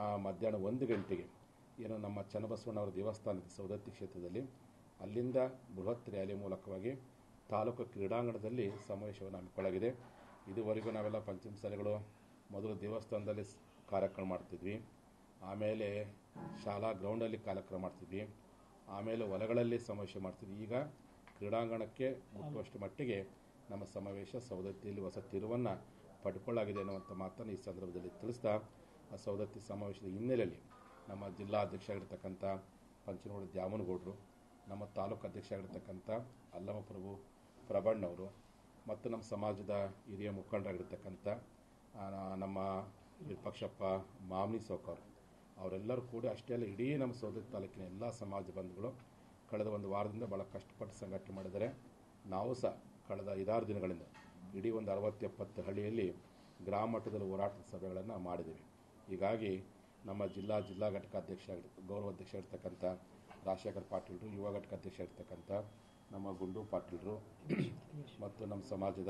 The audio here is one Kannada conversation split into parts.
ಆ, ಮಧ್ಯಾಹ್ನ ಒಂದು ಗಂಟೆಗೆ ಏನು ನಮ್ಮ ಚನ್ನಬಸವಣ್ಣವರ ದೇವಸ್ಥಾನದ ಸೌದತ್ತಿ ಕ್ಷೇತ್ರದಲ್ಲಿ ಅಲ್ಲಿಂದ ಬೃಹತ್ ರ್ಯಾಲಿ ಮೂಲಕವಾಗಿ ತಾಲೂಕು ಕ್ರೀಡಾಂಗಣದಲ್ಲಿ ಸಮಾವೇಶವನ್ನು ಹಮ್ಮಿಕೊಳ್ಳಲಾಗಿದೆ ಇದುವರೆಗೂ ನಾವೆಲ್ಲ ಪಂಚಮಸಾಲಿಗಳು ಮೊದಲು ದೇವಸ್ಥಾನದಲ್ಲಿ ಸ್- ಕಾರ್ಯಕ್ರಮ ಮಾಡ್ತಿದ್ವಿ ಆಮೇಲೆ ಶಾಲಾ ಗ್ರೌಂಡಲ್ಲಿ ಕಾರ್ಯಕ್ರಮ ಮಾಡ್ತಿದ್ವಿ ಆಮೇಲೆ ಹೊಲಗಳಲ್ಲಿ ಸಮಾವೇಶ ಮಾಡ್ತಿದ್ವಿ ಈಗ ಕ್ರೀಡಾಂಗಣಕ್ಕೆ ಮುಟ್ಟುವಷ್ಟು ಮಟ್ಟಿಗೆ ನಮ್ಮ ಸಮಾವೇಶ ಸೌದತ್ತಿಯಲ್ಲಿ ಹೊಸ ತಿರುವನ್ನು ಪಡ್ಕೊಳ್ಳಾಗಿದೆ ಅನ್ನುವಂಥ ಮಾತನ್ನು ಈ ಸಂದರ್ಭದಲ್ಲಿ ತಿಳಿಸ್ತಾ ಆ ಸೌದತ್ತಿ ಸಮಾವೇಶದ ಹಿನ್ನೆಲೆಯಲ್ಲಿ ನಮ್ಮ ಜಿಲ್ಲಾ ಅಧ್ಯಕ್ಷ ಆಗಿರ್ತಕ್ಕಂಥ ಪಂಚನಗೌಡ ದ್ಯಾಮನಗೌಡರು ನಮ್ಮ ತಾಲೂಕು ಅಧ್ಯಕ್ಷ ಆಗಿರ್ತಕ್ಕಂಥ ಅಲ್ಲಮಪ್ರಭು ಪ್ರಭಣ್ಣವರು ಮತ್ತು ನಮ್ಮ ಸಮಾಜದ ಹಿರಿಯ ಮುಖಂಡರಾಗಿರ್ತಕ್ಕಂಥ ಆ, ನಮ್ಮ ವಿರೂಪಾಕ್ಷಪ್ಪ ಮಾಮನಿ ಸೌಕರ್ ಅವರೆಲ್ಲರೂ ಕೂಡ ಅಷ್ಟೇ ಅಲ್ಲ ಇಡೀ ನಮ್ಮ ಸೌದತ್ತಿ ತಾಲೂಕಿನ ಎಲ್ಲ ಸಮಾಜ ಬಂಧುಗಳು ಕಳೆದ ಒಂದು ವಾರದಿಂದ ಭಾಳ ಕಷ್ಟಪಟ್ಟು ಸಂಘಟನೆ ಮಾಡಿದ್ದಾರೆ ನಾವು ಸಹ ಕಳೆದ ಐದಾರು ದಿನಗಳಿಂದ ಇಡೀ ಒಂದು ಅರವತ್ತು ಎಪ್ಪತ್ತು ಹಳ್ಳಿಯಲ್ಲಿ ಗ್ರಾಮ ಮಟ್ಟದಲ್ಲಿ ಹೋರಾಟದ ಸಭೆಗಳನ್ನು ಮಾಡಿದ್ದೀವಿ ಹೀಗಾಗಿ ನಮ್ಮ ಜಿಲ್ಲಾ ಜಿಲ್ಲಾ ಘಟಕ ಅಧ್ಯಕ್ಷ ಆಗಿ- ಗೌರವ ಅಧ್ಯಕ್ಷ ಇರ್ತಕ್ಕಂಥ ರಾಜಶೇಖರ್ ಪಾಟೀಲ್ರು ಯುವ ಘಟಕ ಅಧ್ಯಕ್ಷ ಇರ್ತಕ್ಕಂಥ ನಮ್ಮ ಗುಂಡು ಪಾಟೀಲ್ರು ಮತ್ತು ನಮ್ಮ ಸಮಾಜದ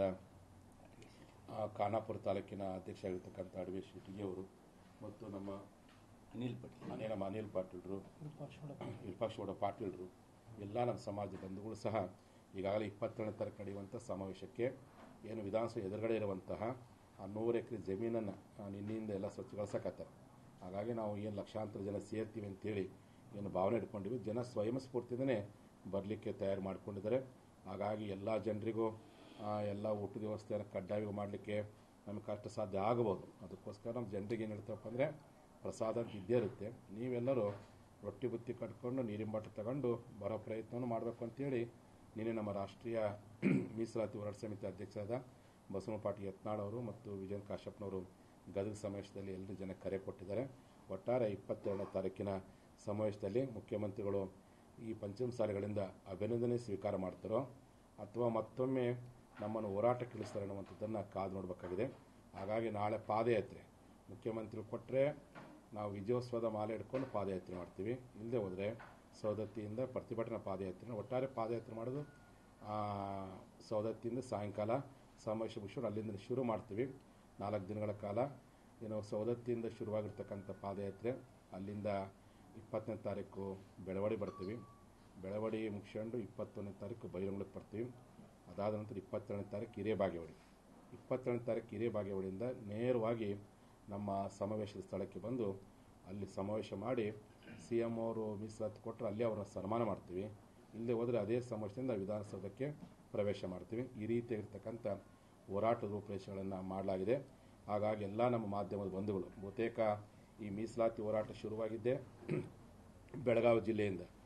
ಆ, ಖಾನಾಪುರ ತಾಲೂಕಿನ ಅಧ್ಯಕ್ಷ ಆಗಿರ್ತಕ್ಕಂಥ ಅಡವಿ ಶಿಟಿಗೆ ಅವರು ಮತ್ತು ನಮ್ಮ ಅನಿಲ್ ಪಟೇಲ್ ಅನೇ ನಮ್ಮ ಅನಿಲ್ ಪಾಟೀಲ್ರು ವಿರೂಪಾಕ್ಷಗೌಡ ಪಾಟೀಲ್ರು ಎಲ್ಲ ನಮ್ಮ ಸಮಾಜ ಬಂಧುಗಳು ಸಹ ಈಗಾಗಲೇ ಇಪ್ಪತ್ತೆರಡನೇ ತಾರೀಕು ನಡೆಯುವಂಥ ಸಮಾವೇಶಕ್ಕೆ ಏನು ವಿಧಾನಸಭೆ ಎದುರುಗಡೆ ಇರುವಂತಹ ಆ ನೂರು ಎಕರೆ ಜಮೀನನ್ನು ನಿನ್ನೆಯಿಂದ ಎಲ್ಲ ಸ್ವಚ್ಛಗೊಳಿಸಕತ್ತಾರೆ ಹಾಗಾಗಿ ನಾವು ಏನು ಲಕ್ಷಾಂತರ ಜನ ಸೇರ್ತೀವಿ ಅಂತೇಳಿ ಏನು ಭಾವನೆ ಇಟ್ಕೊಂಡಿವಿ ಜನ ಸ್ವಯಂ ಸ್ಫೂರ್ತಿಯಿಂದನೇ ಬರಲಿಕ್ಕೆ ತಯಾರು ಮಾಡಿಕೊಂಡಿದ್ದಾರೆ ಹಾಗಾಗಿ ಎಲ್ಲ ಜನರಿಗೂ ಆ, ಎಲ್ಲ ಊಟದ ವ್ಯವಸ್ಥೆಯನ್ನು ಕಡ್ಡಾಯವಾಗಿ ಮಾಡಲಿಕ್ಕೆ ನಮಗೆ ಕಷ್ಟ ಸಾಧ್ಯ ಆಗಬಹುದು ಅದಕ್ಕೋಸ್ಕರ ನಮ್ಮ ಜನರಿಗೆ ಏನು ಹೇಳ್ತಪ್ಪ ಅಂದರೆ ಪ್ರಸಾದ ಅಂತ ಇದ್ದೇ ಇರುತ್ತೆ ನೀವೆಲ್ಲರೂ ರೊಟ್ಟಿ ಬುತ್ತಿ ಕಟ್ಕೊಂಡು ನೀರಿನ ಬಾಟಲ್ ತಗೊಂಡು ಬರೋ ಪ್ರಯತ್ನವನ್ನು ಮಾಡಬೇಕು ಅಂತೇಳಿ ನಿನ್ನೆ ನಮ್ಮ ರಾಷ್ಟ್ರೀಯ ಮೀಸಲಾತಿ ಹೋರಾಟ ಸಮಿತಿ ಅಧ್ಯಕ್ಷರಾದ ಬಸವ ಪಾಟೀಲ್ ಯತ್ನಾಳ್ ಅವರು ಮತ್ತು ವಿಜಯನ್ ಕಾಶ್ಯಪ್ನವರು ಗದಗ ಸಮಾವೇಶದಲ್ಲಿ ಎಲ್ಲರೂ ಜನ ಕರೆ ಕೊಟ್ಟಿದ್ದಾರೆ ಒಟ್ಟಾರೆ ಇಪ್ಪತ್ತೆರಡನೇ ತಾರೀಕಿನ ಸಮಾವೇಶದಲ್ಲಿ ಮುಖ್ಯಮಂತ್ರಿಗಳು ಈ ಪಂಚಮಸಾಲಿಗಳಿಂದ ಅಭಿನಂದನೆ ಸ್ವೀಕಾರ ಮಾಡ್ತಾರೋ ಅಥವಾ ಮತ್ತೊಮ್ಮೆ ನಮ್ಮನ್ನು ಹೋರಾಟಕ್ಕೆ ಇಳಿಸ್ತಾರೆ ಅನ್ನುವಂಥದ್ದನ್ನು ಕಾದು ನೋಡಬೇಕಾಗಿದೆ ಹಾಗಾಗಿ ನಾಳೆ ಪಾದಯಾತ್ರೆ ಮುಖ್ಯಮಂತ್ರಿಗಳು ಕೊಟ್ಟರೆ ನಾವು ವಿಜಯೋತ್ಸವದ ಮಾಲೆ ಹಿಡ್ಕೊಂಡು ಪಾದಯಾತ್ರೆ ಮಾಡ್ತೀವಿ ಇಲ್ಲದೆ ಹೋದರೆ ಸೌದತ್ತಿಯಿಂದ ಪ್ರತಿಭಟನಾ ಪಾದಯಾತ್ರೆ ಒಟ್ಟಾರೆ ಪಾದಯಾತ್ರೆ ಮಾಡೋದು ಆ, ಸೌದತ್ತಿಯಿಂದ ಸಾಯಂಕಾಲ ಸಮಾವೇಶ ಮುಗಿಸ್ಕೊಂಡು ಅಲ್ಲಿಂದ ಶುರು ಮಾಡ್ತೀವಿ ನಾಲ್ಕು ದಿನಗಳ ಕಾಲ ಏನು ಸೌದತ್ತಿಯಿಂದ ಶುರುವಾಗಿರ್ತಕ್ಕಂಥ ಪಾದಯಾತ್ರೆ ಅಲ್ಲಿಂದ ಇಪ್ಪತ್ತನೇ ತಾರೀಕು ಬೆಳವಡಿ ಬರ್ತೀವಿ ಬೆಳವಡಿ ಮುಗಿಸ್ಕೊಂಡು ಇಪ್ಪತ್ತೊಂದನೇ ತಾರೀಕು ಬೈರಂಗ್ಳಕ್ಕೆ ಬರ್ತೀವಿ ಅದಾದ ನಂತರ ಇಪ್ಪತ್ತೆರಡನೇ ತಾರೀಕು ಹಿರೇಬಾಗೇವಾಡಿ ಇಪ್ಪತ್ತೆರಡನೇ ತಾರೀಕು ಹಿರೇಬಾಗೇವಾಡಿಯಿಂದ ನೇರವಾಗಿ ನಮ್ಮ ಸಮಾವೇಶದ ಸ್ಥಳಕ್ಕೆ ಬಂದು ಅಲ್ಲಿ ಸಮಾವೇಶ ಮಾಡಿ ಸಿ ಎಂ ಅವರು ಮೀಸಲಾತಿ ಕೊಟ್ಟರೆ ಅಲ್ಲಿ ಅವರ ಸನ್ಮಾನ ಮಾಡ್ತೀವಿ ಇಲ್ಲದೆ ಹೋದರೆ ಅದೇ ಸಮಾವೇಶದಿಂದ ವಿಧಾನಸೌಧಕ್ಕೆ ಪ್ರವೇಶ ಮಾಡ್ತೀವಿ ಈ ರೀತಿಯಾಗಿರ್ತಕ್ಕಂಥ ಹೋರಾಟ ರೂಪರೇಷೆಗಳನ್ನು ಮಾಡಲಾಗಿದೆ ಹಾಗಾಗಿ ಎಲ್ಲ ನಮ್ಮ ಮಾಧ್ಯಮದ ಬಂಧುಗಳು ಬಹುತೇಕ ಈ ಮೀಸಲಾತಿ ಹೋರಾಟ ಶುರುವಾಗಿದ್ದೇ ಬೆಳಗಾವಿ ಜಿಲ್ಲೆಯಿಂದ